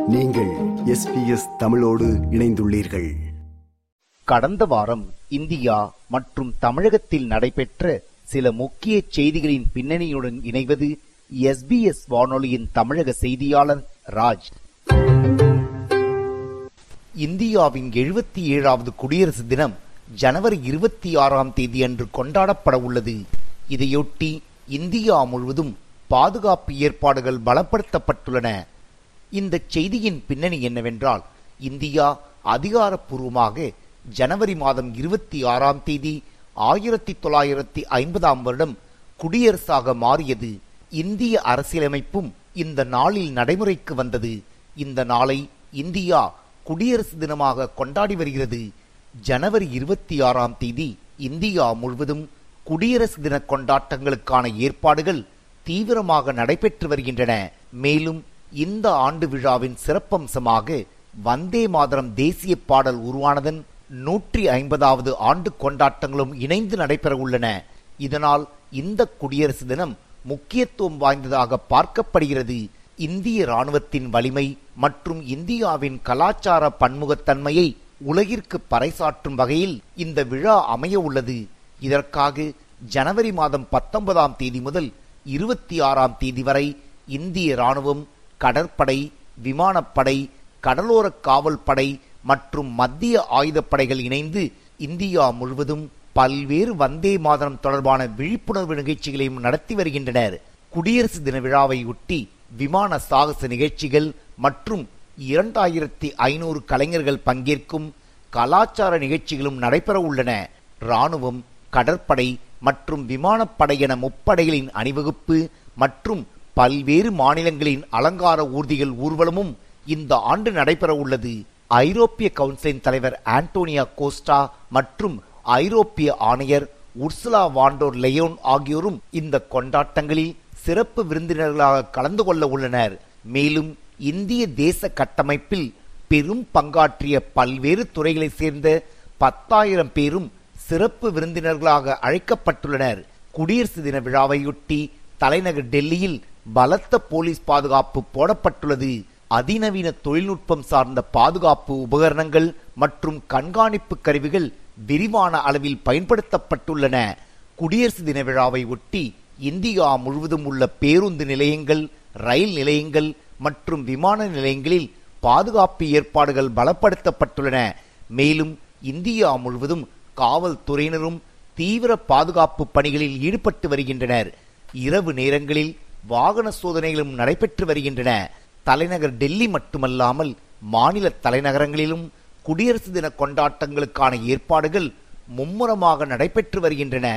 நீங்கள் எஸ்பிஎஸ் தமிழோடு இணைந்துள்ளீர்கள் கடந்த வாரம் இந்தியா மற்றும் தமிழகத்தில் நடைபெற்ற சில முக்கிய செய்திகளின் பின்னணியுடன் இணைவது எஸ்பிஎஸ் வானொலியின் தமிழக செய்தியாளர் ராஜ் இந்தியாவின் எழுபத்தி ஏழாவது குடியரசு தினம் ஜனவரி இருபத்தி ஆறாம் தேதி அன்று கொண்டாடப்பட உள்ளது இதையொட்டி இந்தியா முழுவதும் பாதுகாப்பு ஏற்பாடுகள் பலப்படுத்தப்பட்டுள்ளன இந்த செய்தியின் பின்னணி என்னவென்றால் இந்தியா அதிகாரப்பூர்வமாக ஜனவரி மாதம் இருபத்தி ஆறாம் தேதி ஆயிரத்தி தொள்ளாயிரத்தி ஐம்பதாம் வருடம் குடியரசாக மாறியது இந்திய அரசியலமைப்பும் இந்த நாளில் நடைமுறைக்கு வந்தது இந்த நாளை இந்தியா குடியரசு தினமாக கொண்டாடி வருகிறது ஜனவரி இருபத்தி ஆறாம் தேதி இந்தியா முழுவதும் குடியரசு தின கொண்டாட்டங்களுக்கான ஏற்பாடுகள் தீவிரமாக நடைபெற்று வருகின்றன மேலும் இந்த ஆண்டு விழாவின் சிறப்பம்சமாக வந்தே மாதரம் தேசிய பாடல் உருவானதன் நூற்றி ஐம்பதாவது ஆண்டு கொண்டாட்டங்களும் இணைந்து நடைபெற உள்ளன இதனால் இந்த குடியரசு தினம் முக்கியத்துவம் வாய்ந்ததாக பார்க்கப்படுகிறது இந்திய ராணுவத்தின் வலிமை மற்றும் இந்தியாவின் கலாச்சார பன்முகத்தன்மையை உலகிற்கு பறைசாற்றும் வகையில் இந்த விழா அமைய உள்ளது இதற்காக ஜனவரி மாதம் பத்தொன்பதாம் தேதி முதல் இருபத்தி ஆறாம் தேதி வரை இந்திய ராணுவம் கடற்படை விமானப்படை கடலோர காவல் படை மற்றும் மத்திய ஆயுதப்படைகள் இணைந்து இந்தியா முழுவதும் பல்வேறு வந்தே மாதரம் தொடர்பான விழிப்புணர்வு நிகழ்ச்சிகளையும் நடத்தி வருகின்றனர் குடியரசு தின விழாவை ஒட்டி விமான சாகச நிகழ்ச்சிகள் மற்றும் இரண்டாயிரத்தி ஐநூறு கலைஞர்கள் பங்கேற்கும் கலாச்சார நிகழ்ச்சிகளும் நடைபெற உள்ளன ராணுவம் கடற்படை மற்றும் விமானப்படை என முப்படைகளின் அணிவகுப்பு மற்றும் பல்வேறு மாநிலங்களின் அலங்கார ஊர்திகள் ஊர்வலமும் இந்த ஆண்டு நடைபெற உள்ளது ஐரோப்பிய கவுன்சிலின் தலைவர் ஆண்டோனியா கோஸ்டா மற்றும் ஐரோப்பிய ஆணையர் உர்சுலா வாண்டோர் லெயோன் ஆகியோரும் இந்த கொண்டாட்டங்களில் சிறப்பு விருந்தினர்களாக கலந்து கொள்ள உள்ளனர் மேலும் இந்திய தேச கட்டமைப்பில் பெரும் பங்காற்றிய பல்வேறு துறைகளைச் சேர்ந்த பத்தாயிரம் பேரும் சிறப்பு விருந்தினர்களாக அழைக்கப்பட்டுள்ளனர் குடியரசு தின விழாவையொட்டி தலைநகர் டெல்லியில் பலத்த போலீஸ் பாதுகாப்பு போடப்பட்டுள்ளது அதிநவீன தொழில்நுட்பம் சார்ந்த பாதுகாப்பு உபகரணங்கள் மற்றும் கண்காணிப்பு கருவிகள் விரிவான அளவில் பயன்படுத்தப்பட்டுள்ளன குடியரசு தின விழாவை ஒட்டி இந்தியா முழுவதும் உள்ள பேருந்து நிலையங்கள் ரயில் நிலையங்கள் மற்றும் விமான நிலையங்களில் பாதுகாப்பு ஏற்பாடுகள் பலப்படுத்தப்பட்டுள்ளன மேலும் இந்தியா முழுவதும் காவல்துறையினரும் தீவிர பாதுகாப்பு பணிகளில் ஈடுபட்டு வருகின்றனர் இரவு நேரங்களில் வாகன சோதனைகளும் நடைபெற்று வருகின்றன தலைநகர் டெல்லி மட்டுமல்லாமல் மாநில தலைநகரங்களிலும் குடியரசு தின கொண்டாட்டங்களுக்கான ஏற்பாடுகள் மும்முரமாக நடைபெற்று வருகின்றன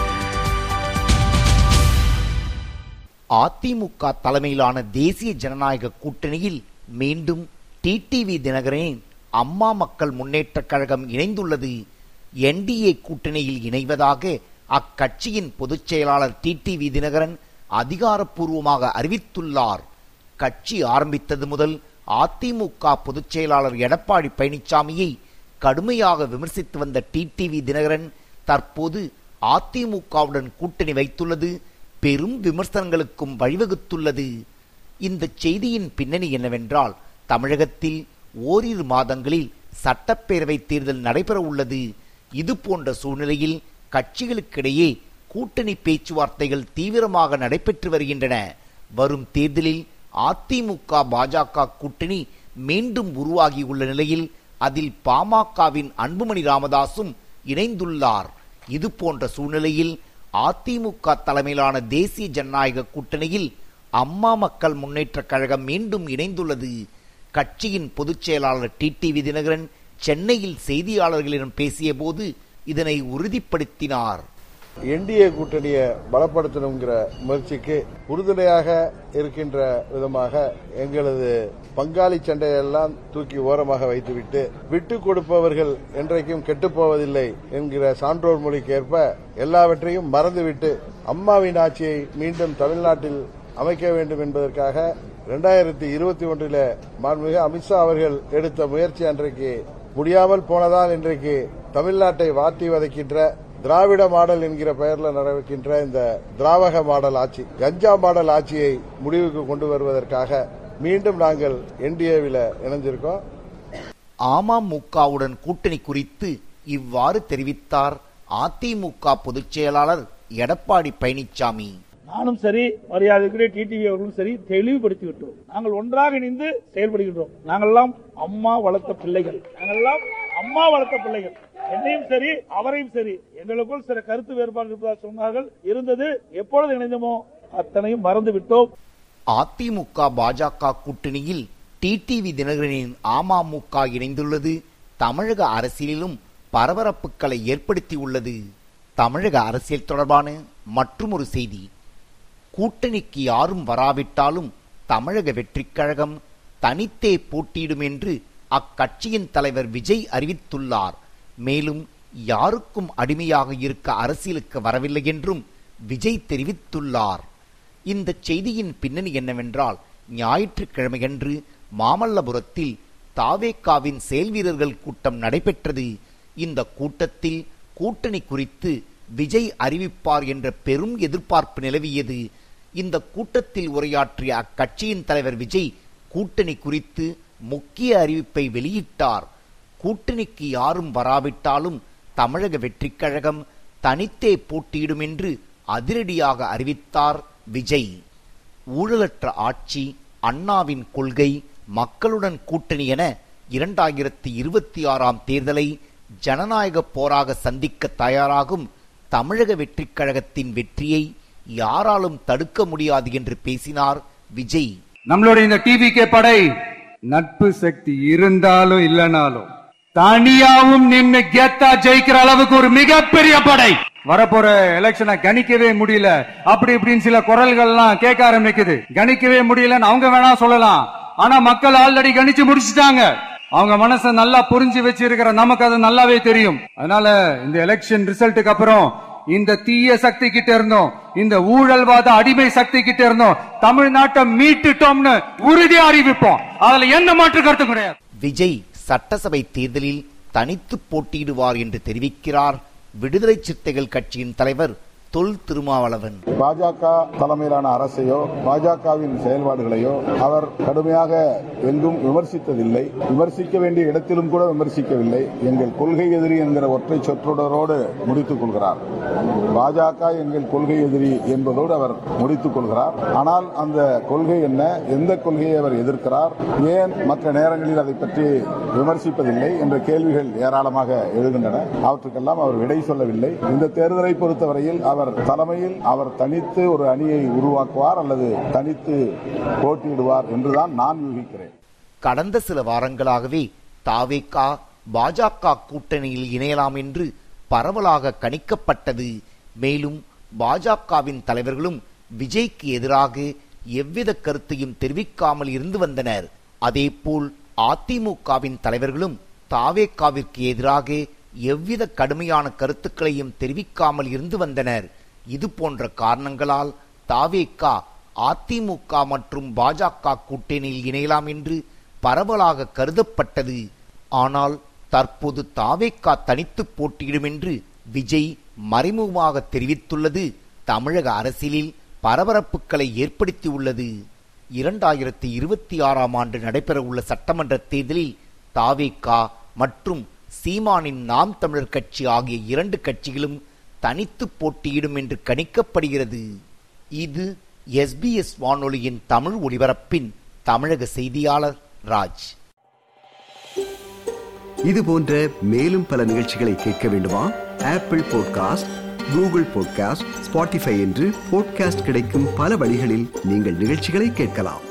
அதிமுக தலைமையிலான தேசிய ஜனநாயக கூட்டணியில் மீண்டும் டிடிவி தினகரனின் அம்மா மக்கள் முன்னேற்ற கழகம் இணைந்துள்ளது என்டிஏ கூட்டணியில் இணைவதாக அக்கட்சியின் பொதுச் செயலாளர் டிடிவி தினகரன் அதிகாரப்பூர்வமாக அறிவித்துள்ளார் கட்சி ஆரம்பித்தது முதல் அதிமுக பொதுச் செயலாளர் எடப்பாடி பழனிசாமியை கடுமையாக விமர்சித்து வந்த டிடிவி தினகரன் தற்போது அதிமுகவுடன் கூட்டணி வைத்துள்ளது பெரும் விமர்சனங்களுக்கும் வழிவகுத்துள்ளது இந்த செய்தியின் பின்னணி என்னவென்றால் தமிழகத்தில் ஓரிரு மாதங்களில் சட்டப்பேரவை தேர்தல் நடைபெற உள்ளது இது போன்ற சூழ்நிலையில் கட்சிகளுக்கிடையே கூட்டணி பேச்சுவார்த்தைகள் தீவிரமாக நடைபெற்று வருகின்றன வரும் தேர்தலில் அதிமுக பாஜக கூட்டணி மீண்டும் உருவாகியுள்ள நிலையில் அதில் பாமகவின் அன்புமணி ராமதாசும் இணைந்துள்ளார் இது போன்ற சூழ்நிலையில் அதிமுக தலைமையிலான தேசிய ஜனநாயக கூட்டணியில் அம்மா மக்கள் முன்னேற்ற கழகம் மீண்டும் இணைந்துள்ளது கட்சியின் பொதுச் செயலாளர் டிடிவி தினகரன் சென்னையில் செய்தியாளர்களிடம் பேசிய போது இதனை உறுதிப்படுத்தினார் என்டிஏ கூட்டணியை பலப்படுத்தணுங்கிற முயற்சிக்கு உறுதுணையாக இருக்கின்ற விதமாக எங்களது பங்காளி சண்டையெல்லாம் தூக்கி ஓரமாக வைத்துவிட்டு விட்டு கொடுப்பவர்கள் என்றைக்கும் கெட்டுப்போவதில்லை என்கிற சான்றோர் மொழிக்கு ஏற்ப எல்லாவற்றையும் மறந்துவிட்டு அம்மாவின் ஆட்சியை மீண்டும் தமிழ்நாட்டில் அமைக்க வேண்டும் என்பதற்காக இரண்டாயிரத்தி இருபத்தி ஒன்றில் மாண்புமிகு அமித்ஷா அவர்கள் எடுத்த முயற்சி அன்றைக்கு முடியாமல் போனதால் இன்றைக்கு தமிழ்நாட்டை வாட்டி வதைக்கின்ற திராவிட மாடல் என்கிற பெயர்ல நடக்கின்ற இந்த திராவக மாடல் ஆட்சி கஞ்சா மாடல் ஆட்சியை முடிவுக்கு கொண்டு வருவதற்காக மீண்டும் நாங்கள் என்டிஏவில் இணைஞ்சிருக்கோம் அமமுகவுடன் கூட்டணி குறித்து இவ்வாறு தெரிவித்தார் அதிமுக பொதுச் செயலாளர் எடப்பாடி பழனிசாமி நானும் சரி மரியாதைக்குரிய டிடிவி அவர்களும் சரி தெளிவுபடுத்தி விட்டோம் நாங்கள் ஒன்றாக இணைந்து செயல்படுகின்றோம் நாங்கள்லாம் அம்மா வளர்த்த பிள்ளைகள் நாங்கள்லாம் அம்மா வளர்த்த பிள்ளைகள் என்னையும் சரி அவரையும் சரி எங்களுக்குள் சில கருத்து வேறுபாடு இருப்பதாக சொன்னார்கள் இருந்தது எப்பொழுது இணைந்தோமோ அத்தனையும் மறந்து விட்டோம் அதிமுக பாஜக கூட்டணியில் டிடிவி தினகரனின் அமமுக இணைந்துள்ளது தமிழக அரசியலிலும் பரபரப்புகளை ஏற்படுத்தியுள்ளது தமிழக அரசியல் தொடர்பான மற்றுமொரு செய்தி கூட்டணிக்கு யாரும் வராவிட்டாலும் தமிழக வெற்றிக் கழகம் தனித்தே போட்டியிடும் என்று அக்கட்சியின் தலைவர் விஜய் அறிவித்துள்ளார் மேலும் யாருக்கும் அடிமையாக இருக்க அரசியலுக்கு வரவில்லை என்றும் விஜய் தெரிவித்துள்ளார் இந்த செய்தியின் பின்னணி என்னவென்றால் ஞாயிற்றுக்கிழமையன்று மாமல்லபுரத்தில் தாவேகாவின் செயல்வீரர்கள் கூட்டம் நடைபெற்றது இந்த கூட்டத்தில் கூட்டணி குறித்து விஜய் அறிவிப்பார் என்ற பெரும் எதிர்பார்ப்பு நிலவியது இந்த கூட்டத்தில் உரையாற்றிய அக்கட்சியின் தலைவர் விஜய் கூட்டணி குறித்து முக்கிய அறிவிப்பை வெளியிட்டார் கூட்டணிக்கு யாரும் வராவிட்டாலும் தமிழக வெற்றிக் கழகம் தனித்தே போட்டியிடும் என்று அதிரடியாக அறிவித்தார் விஜய் ஊழலற்ற ஆட்சி அண்ணாவின் கொள்கை மக்களுடன் கூட்டணி என இரண்டாயிரத்தி இருபத்தி ஆறாம் தேர்தலை ஜனநாயக போராக சந்திக்க தயாராகும் தமிழக வெற்றிக் கழகத்தின் வெற்றியை யாராலும் தடுக்க முடியாது என்று பேசினார் விஜய் நம்மளுடைய இந்த டிவிகே படை நட்பு சக்தி இருந்தாலும் இல்லனாலும் தனியாவும் நின்னு கெத்தா ஜெயிக்கிற அளவுக்கு ஒரு மிகப்பெரிய படை வரப்போற எலெக்ஷனை கணிக்கவே முடியல அப்படி இப்படின்னு சில குரல்கள்லாம் கேட்க ஆரம்பிக்குது கணிக்கவே முடியலன்னு அவங்க வேணா சொல்லலாம் ஆனா மக்கள் ஆல்ரெடி கணிச்சு முடிச்சுட்டாங்க அவங்க மனசை நல்லா புரிஞ்சு வச்சிருக்கிற நமக்கு அது நல்லாவே தெரியும் அதனால இந்த எலெக்ஷன் ரிசல்ட்டுக்கு அப்புறம் இந்த தீய சக்தி கிட்ட இருந்தோம் இந்த ஊழல்வாத அடிமை சக்தி கிட்ட இருந்தோம் தமிழ்நாட்டை மீட்டுட்டோம்னு உறுதியா அறிவிப்போம் அதுல எந்த மாற்று கருத்து கிடையாது விஜய் சட்டசபை தேர்தலில் தனித்து போட்டியிடுவார் என்று தெரிவிக்கிறார் விடுதலை சிறுத்தைகள் கட்சியின் தலைவர் தொல் திருமாவளவன் பாஜக தலைமையிலான அரசையோ பாஜகவின் செயல்பாடுகளையோ அவர் கடுமையாக எங்கும் விமர்சித்ததில்லை விமர்சிக்க வேண்டிய இடத்திலும் கூட விமர்சிக்கவில்லை எங்கள் கொள்கை எதிரி என்கிற ஒற்றை சொற்றொடரோடு முடித்துக் கொள்கிறார் பாஜக எங்கள் கொள்கை எதிரி என்பதோடு அவர் முடித்துக் கொள்கிறார் ஆனால் அந்த கொள்கை என்ன எந்த கொள்கையை அவர் எதிர்க்கிறார் ஏன் மற்ற நேரங்களில் அதை பற்றி விமர்சிப்பதில்லை என்ற கேள்விகள் ஏராளமாக எழுகின்றன அவற்றுக்கெல்லாம் அவர் விடை சொல்லவில்லை இந்த தேர்தலை பொறுத்தவரையில் அவர் தலைமையில் அவர் தனித்து ஒரு அணியை உருவாக்குவார் அல்லது தனித்து போட்டியிடுவார் என்றுதான் நான் யூகிக்கிறேன் கடந்த சில வாரங்களாகவே தாவேகா பாஜக கூட்டணியில் இணையலாம் என்று பரவலாக கணிக்கப்பட்டது மேலும் பாஜகவின் தலைவர்களும் விஜய்க்கு எதிராக எவ்வித கருத்தையும் தெரிவிக்காமல் இருந்து வந்தனர் அதேபோல் அதிமுகவின் தலைவர்களும் தாவேகாவிற்கு எதிராக எவ்வித கடுமையான கருத்துக்களையும் தெரிவிக்காமல் இருந்து வந்தனர் இது போன்ற காரணங்களால் தாவேகா அதிமுக மற்றும் பாஜக கூட்டணியில் இணையலாம் என்று பரவலாக கருதப்பட்டது ஆனால் தற்போது தாவேகா தனித்து போட்டியிடும் என்று விஜய் மறைமுகமாக தெரிவித்துள்ளது தமிழக அரசியலில் பரபரப்புகளை ஏற்படுத்தியுள்ளது இரண்டாயிரத்தி இருபத்தி ஆறாம் ஆண்டு நடைபெறவுள்ள சட்டமன்ற தேர்தலில் தாவேகா மற்றும் சீமானின் நாம் தமிழர் கட்சி ஆகிய இரண்டு கட்சிகளும் தனித்து போட்டியிடும் என்று கணிக்கப்படுகிறது இது எஸ்பிஎஸ் வானொலியின் தமிழ் ஒலிபரப்பின் தமிழக செய்தியாளர் ராஜ் இது போன்ற மேலும் பல நிகழ்ச்சிகளை கேட்க வேண்டுமா Apple podcast Google podcast Spotify என்று பாட்காஸ்ட் கிடைக்கும் பல வழிகளில் நீங்கள் நிகழ்ச்சிகளை கேட்கலாம்